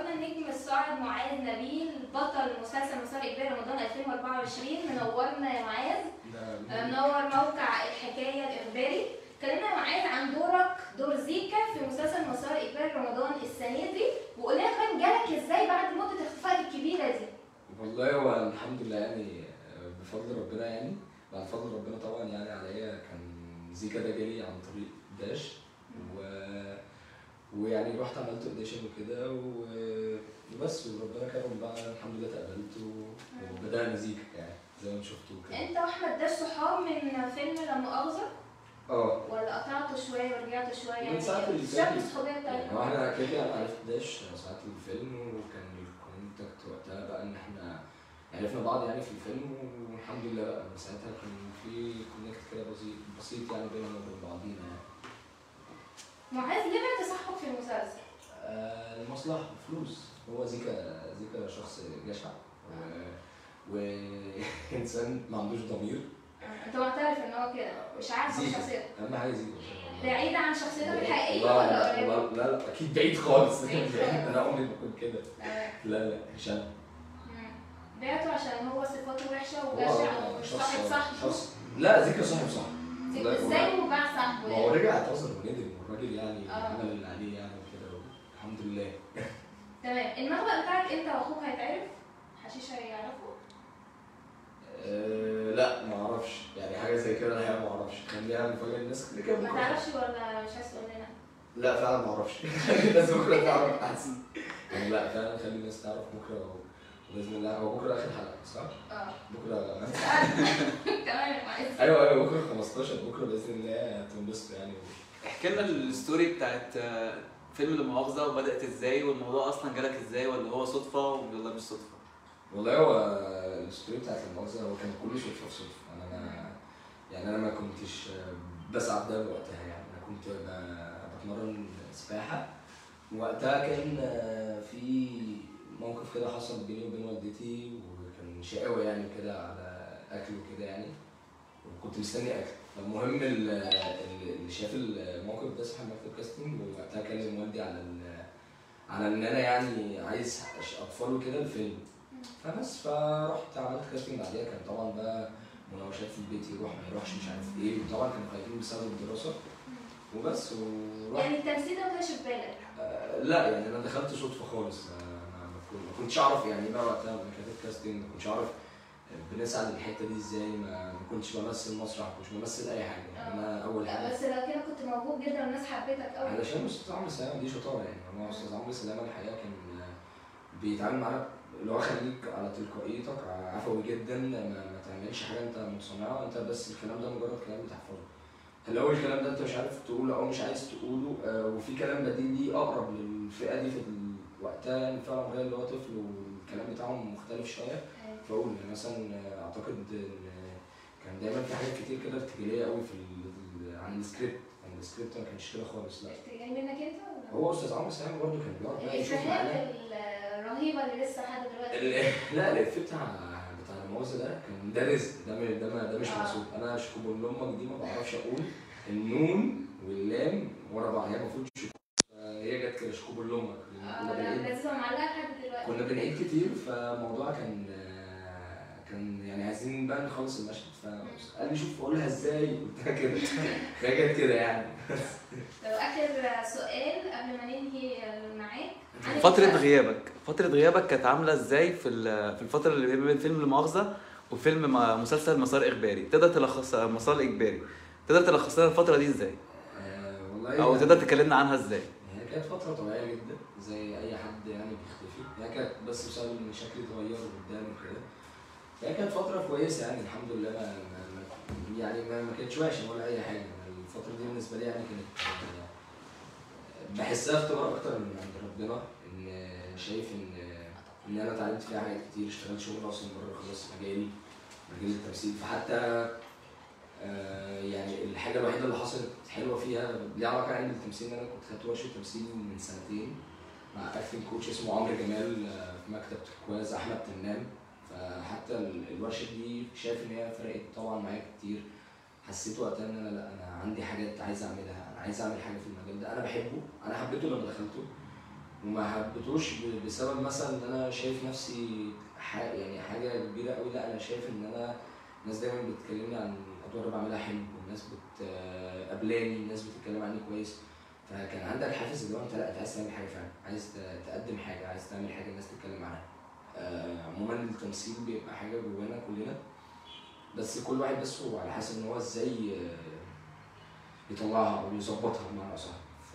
منورنا النجم الصاعد معاذ نبيل بطل مسلسل مسار اجباري رمضان 2024 منورنا يا معاذ ده منور موقع الحكايه الاخباري كلمنا يا معاذ عن دورك دور زيكا في مسلسل مسار اجباري رمضان السنه دي وقول لنا كمان جالك ازاي بعد مده الاختفاء الكبيره دي والله هو الحمد لله يعني آه، بفضل ربنا يعني بعد فضل ربنا طبعا يعني عليا كان زيكا ده جالي عن طريق داش و ويعني رحت عملت اوديشن وكده و- وبس وربنا كرم بقى الحمد لله اتقبلت و- وبدانا زيكا يعني زي ما انتم شفتوا كده انت واحمد داش صحاب من فيلم لا مؤاخذه اه ولا قطعته شويه ورجعت شويه من ساعة اللي شاب فاتت. الصحوبيه يعني بتاعتنا هو احنا كده كده انا عرفت داش ساعة الفيلم وكان الكونتاكت وقتها بقى ان احنا عرفنا بعض يعني في الفيلم والحمد لله بقى من ساعتها كان في كونكت كده بسيط بسيط يعني بيننا وبين بعضينا يعني. معاذ ليه بقى تصاحبك في المسلسل؟ آه، المصلحة فلوس هو زيكا زيكا شخص جشع و... وإنسان ما عندوش ضمير انت معترف ان هو كده مش عارف عن زيكا شخصيته أهم حاجة زيكا بعيدة عن شخصيتك الحقيقية لا ولا لا قريبة؟ لا, لا, لا أكيد بعيد خالص بعيد خالص. أنا عمري ما كنت كده تمام. لا لا مش أنا مم. بعته عشان هو صفاته وحشة هو وجشع ومش شخص- صاحب صاحبه شخص لا زيكا صاحب صح لا، ازاي هو باع صاحبه ما هو يعني؟ رجع اعتذر وندم والراجل يعني آه. عمل اللي عليه يعني وكده الحمد لله تمام المخبأ بتاعك انت واخوك هيتعرف؟ حشيش هيعرفه؟ أه لا ما اعرفش يعني حاجه زي كده انا ما اعرفش خليها مفاجاه للناس اللي كده ما بكره تعرفش ولا مش عايز تقول لنا؟ لا فعلا ما اعرفش خلي الناس بكره تعرف احسن يعني لا فعلا خلي الناس تعرف بكره باذن الله هو بكره اخر حلقه صح؟ اه بكره تمام يا معاذ ايوه ايوه بكره 15 بكره باذن الله تنبسطوا يعني احكي لنا الستوري بتاعت آه، فيلم لا مؤاخذة وبدأت ازاي والموضوع اصلا جالك ازاي ولا هو صدفة ولا مش صدفة؟ والله هو الستوري بتاعت المؤاخذة هو كان كل شيء في صدفة أنا ما يعني أنا ما كنتش بسعى ده وقتها يعني أنا كنت ب- بتمرن سباحة وقتها كان في موقف كده حصل بيني وبين والدتي وكان شقاوة يعني كده على أكل وكده يعني وكنت مستني أكل فالمهم ال- ال- اللي شاف الموقف ده صاحب مكتب كاستنج ووقتها كلم والدي على ال- على ان انا يعني عايز أش- اطفال وكده الفيلم فبس فرحت عملت كاستنج بعديها كان طبعا بقى مناوشات في البيت يروح ما يروحش مش عارف ايه وطبعا كانوا خايفين بسبب الدراسه وبس ورحت يعني التمثيل ده ما كانش في بالك آه لا يعني انا دخلت صدفه خالص ما, ما, ما كنت- ما كنتش اعرف يعني ايه بقى وقتها لما كانت كاستنج ما كنتش اعرف بنسعى للحته دي ازاي ما, ما كنتش بمثل مسرح ما كنتش بمثل اي حاجه يعني انا اول لا حاجه بس لو كده كنت موهوب جدا والناس حبيتك قوي علشان استاذ عمرو سلامه دي شطاره يعني هو استاذ عمرو سلامه الحقيقه كان بيتعامل معانا اللي هو خليك على تلقائيتك عفوي جدا ما, ما تعملش حاجه انت متصنعها انت بس الكلام ده مجرد كلام بتحفظه لو الكلام ده انت مش عارف تقوله او مش عايز تقوله آه، وفي كلام بديل ليه اقرب للفئه دي في ال- وقتها يعني الفئه العمريه اللي هو طفل والكلام بتاعهم مختلف شويه فاقول يعني مثلا آه، اعتقد ان كان دايما في حاجات كتير كده ارتجاليه قوي في ال- عن السكريبت يعني السكريبت ما كانش كده خالص لا جاي منك انت ولا؟ هو استاذ عمرو سلامه برضه كان بيقعد بقى يشوف معانا الافيهات الرهيبه اللي لسه لحد دلوقتي ال- لا الإفيه بتاع بتاع المؤاخذة ده كان ده رزق ده م- ده ما- ده مش آه. مقصود انا شكوب لامك دي ما بعرفش اقول النون واللام ورا بعض هي المفروض شكوب هي جت كده شكوب لامك اه كنا لا بنعيد لازم معلقه لحد دلوقتي كنا بنعيد كتير فالموضوع كان آه، كان يعني عايزين بقى نخلص المشهد فقال لي شوف قولها ازاي قلت لها كده فهي جت كده يعني طب اخر سؤال قبل ما ننهي معاك عن فترة المسلسل. غيابك فترة غيابك كانت عاملة ازاي في ال- في الفترة اللي بين فيلم لا مؤاخذة وفيلم م- مسلسل مسار إجباري تقدر تلخص مسار إجباري تقدر تلخص لنا الفترة دي ازاي؟ آه، والله أو يعني- تقدر تكلمنا عنها ازاي؟ هي كانت فترة طبيعية جدا زي أي حد يعني بيختفي هي كانت بس بسبب إن شكلي اتغير قدام وكده هي كانت فترة كويسة يعني الحمد لله ما, ما ما- يعني ما, ما كانتش وحشة ولا أي حاجة الفترة دي بالنسبة لي يعني كانت آه، بحسها اختبار أكتر من عند ربنا إن شايف إن إن أنا اتعلمت فيها حاجات كتير اشتغلت شغل أصلا بره خلاص مجالي مجال التمثيل فحتى آه، يعني الحاجه الوحيده اللي حصلت حلوه فيها ليها علاقه يعني بالتمثيل ان انا كنت خدت ورشه تمثيل من سنتين مع اكتنج كوتش اسمه عمرو جمال آه، في مكتب تركواز احمد تنام فحتى ال- الورشه دي شايف ان هي فرقت طبعا معايا كتير حسيت وقتها ان انا لا انا عندي حاجات عايز اعملها انا عايز اعمل حاجه في المجال ده انا بحبه انا حبيته لما دخلته وما حبيتوش ب- بسبب مثلا ان انا شايف نفسي ح- يعني حاجه كبيره قوي لا انا شايف ان انا الناس دايما بتكلمني عن الادوار اللي بعملها حلو والناس بتقابلاني الناس بتتكلم عني كويس فكان عندك حافز اللي هو انت لا انت عايز تعمل حاجه فعلا عايز ت- تقدم حاجه عايز تعمل حاجه الناس تتكلم عنها آه، عموما التمثيل بيبقى حاجه جوانا كلنا بس كل واحد بس هو على حسب ان هو ازاي آه، يطلعها او يظبطها بمعنى اصح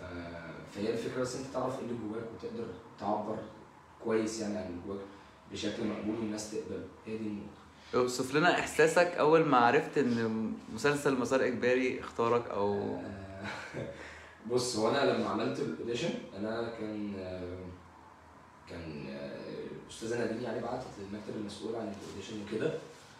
ف- فهي الفكره بس انت تعرف ايه اللي جواك وتقدر تعبر كويس يعني عن اللي جواك بشكل مقبول والناس تقبله هي دي النقطه اوصف لنا احساسك اول ما عرفت ان مسلسل مسار اجباري اختارك او آه، بص هو انا لما عملت الاوديشن انا كان آه، كان آه، استاذه نادين يعني بعتت للمكتب المسؤول عن الاوديشن وكده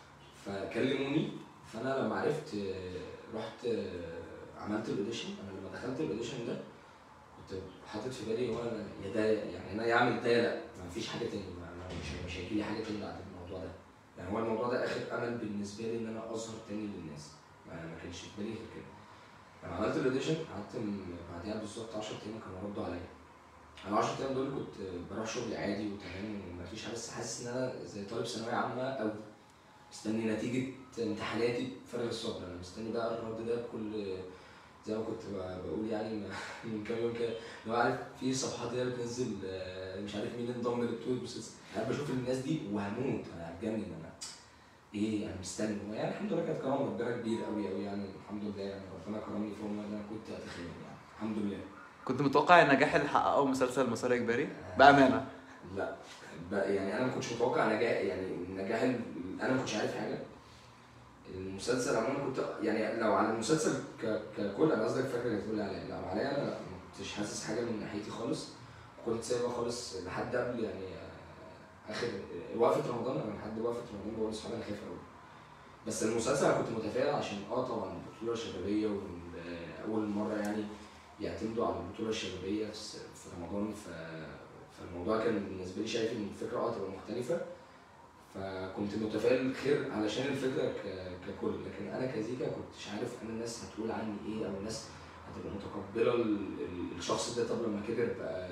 فكلموني فانا لما عرفت آه، رحت آه، عملت الاوديشن انا لما دخلت الاوديشن ده كنت حاطط في بالي هو انا يا ده يعني انا يعمل ده لا ما فيش حاجه تاني ما ما- مش مش هيجي لي حاجه تاني بعد الموضوع ده يعني هو الموضوع ده اخر امل بالنسبه لي ان انا اظهر تاني للناس ما ما كانش في بالي غير كده لما عملت الاوديشن قعدت م- بعديها بالظبط 10 ايام كانوا ردوا عليا انا 10 ايام دول كنت بروح شغلي عادي وتمام ومفيش حاجه بس حاسس ان انا زي طالب ثانويه عامه او مستني نتيجه امتحاناتي بفارغ الصبر انا مستني بقى الرد ده بكل زي ما كنت ب- بقول يعني م- من كام يوم كده اللي هو عارف في صفحات كده بتنزل آه، مش عارف مين انضم لبطوله مسلسل انا بشوف الناس دي وهموت انا هتجنن انا ايه انا مستني يعني الحمد لله كانت كرم ربنا كبير قوي قوي يعني الحمد لله يعني ربنا كرمني فوق ما انا كنت اتخيل يعني الحمد لله كنت متوقع النجاح اللي حققه مسلسل مسار اجباري بامانه لا بقى يعني انا ما كنتش متوقع نجاح يعني النجاح ال- انا ما كنتش عارف حاجه المسلسل عموما كنت يعني لو على المسلسل ك- ككل انا قصدك فاكر اللي بتقول عليا لو عليا انا لا، ما كنتش حاسس حاجه من ناحيتي خالص كنت سايبها خالص لحد قبل يعني آه، اخر وقفه رمضان انا لحد وقفه رمضان بقول لاصحابي انا خايف قوي بس المسلسل انا كنت متفائل عشان اه طبعا البطوله الشبابيه واول مره يعني يعتمدوا على البطوله الشبابيه في في رمضان ف فالموضوع كان بالنسبه لي شايف ان الفكره اه تبقى مختلفه فكنت متفائل خير علشان الفكره ك- ككل لكن انا كزيكا كنتش عارف انا الناس هتقول عني ايه او الناس هتبقى متقبله ال- ال- الشخص ده طب لما كبر بقى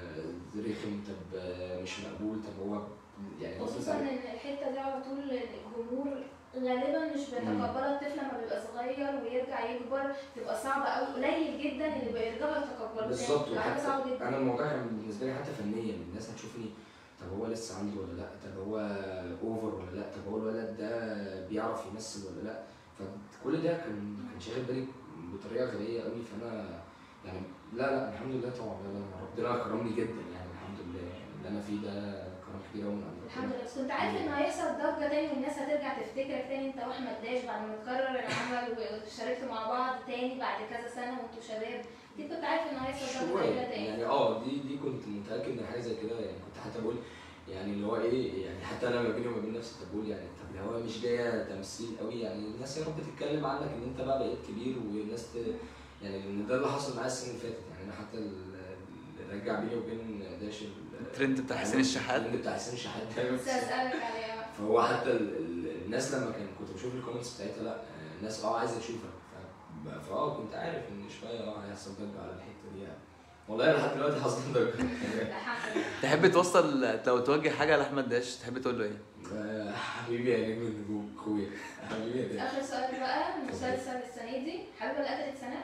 رخم طب مش مقبول طب هو يعني بص خصوصا ان الحته دي على طول الجمهور غالبا مش بيتقبلها الطفل لما بيبقى صغير ويرجع يكبر تبقى صعبه قوي قليل جدا اللي بيرجعوا يتقبلوا بالظبط تاني. بتبقى حاجه وحتى صعبه جدا انا الموضوع كان بالنسبه لي حتى فنيا الناس هتشوفني طب هو لسه عنده ولا لا طب هو اوفر ولا لا طب هو الولد ده بيعرف يمثل ولا لا فكل ده كان كان شاغل بالي بطريقه غبيه قوي فانا يعني لا لا الحمد لله طبعا لا لا ربنا كرمني جدا يعني الحمد لله يعني اللي انا فيه ده كرم كبير قوي من عند الحمد ربنا لله بس كنت عارف انه هيحصل ضجه تاني والناس هترجع تفتكرك تاني انت واحمد داش بعد ما تكرر العمل وشاركتوا مع بعض تاني بعد كذا سنه وانتوا شباب دي كنت عارف انه هيحصل ضجه شوية كبيره تاني يعني اه دي دي كنت متاكد ان حاجه زي كده يعني كنت حتى بقول يعني اللي هو ايه يعني حتى انا ما بيني وما بين نفسي كنت بقول يعني طب اللي هو مش جايه تمثيل قوي يعني الناس يا رب تتكلم عنك ان انت بقى بقيت كبير والناس ت... يعني لان ده اللي حصل معايا السنه اللي فاتت يعني انا حتى اللي رجع بيني وبين داش ال- الترند بتاع حسين الشحات الترند بتاع حسين الشحات ده بس اسالك عليها فهو حتى ال- ال- الناس لما كان كنت بشوف الكومنتس بتاعتها لا آه، الناس اه عايزه تشوفك ف- فاه كنت عارف ان شويه اه هيحصل ضجه على الحته دي يعني والله لحد دلوقتي حصل ضجه ده حق تحب توصل لو توجه حاجه لاحمد داش تحب تقول له ايه آه، حبيبي يا نجم النجوم اخويا حبيبي يا داش اخر سؤال بقى مسلسل السنه دي حبيبه اللي قتلت سناء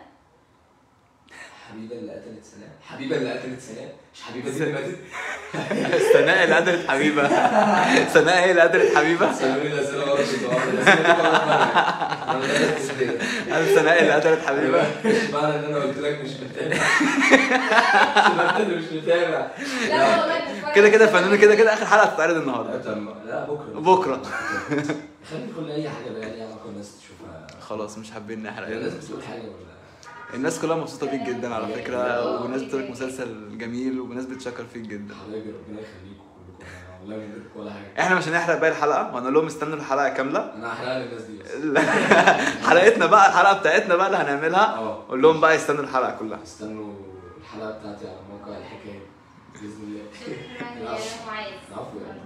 حبيبه اللي قتلت سناء حبيبه اللي قتلت سناء مش حبيبه دي اللي ماتت سناء اللي قتلت حبيبه سناء هي اللي قتلت حبيبه سألوني الاسئله غلط بتوع الاسئله دي غلط مرة. انا بدأت كده. قال سناء اللي قتلت حبيبه مش معنى ان انا قلت لك مش متابع سمعت اني مش متابع لا والله بتفرج. كده كده فنانه كده كده اخر حلقه هتتعرض النهارده طب لا بكره بكرة. خلي كل اي حاجه بقى ليها علاقه الناس تشوفها خلاص مش حابين نحرق الناس بتقول حاجه ولا الناس كلها مبسوطه بيك جدا على فكره وناس بتقول لك مسلسل جميل وناس بتشكر فيك جدا حبايبي ربنا يخليكم كلكم أنا والله من غيركم ولا حاجه احنا مش هنحرق باقي الحلقه وهنقول لهم استنوا الحلقه كامله انا هحرقها للناس دي بس حلقتنا بقى الحلقه بتاعتنا بقى اللي هنعملها اه قول لهم بقى يستنوا الحلقه كلها استنوا الحلقه بتاعتي على موقع الحكايه باذن الله شكرا يا معاذ عفوا يعني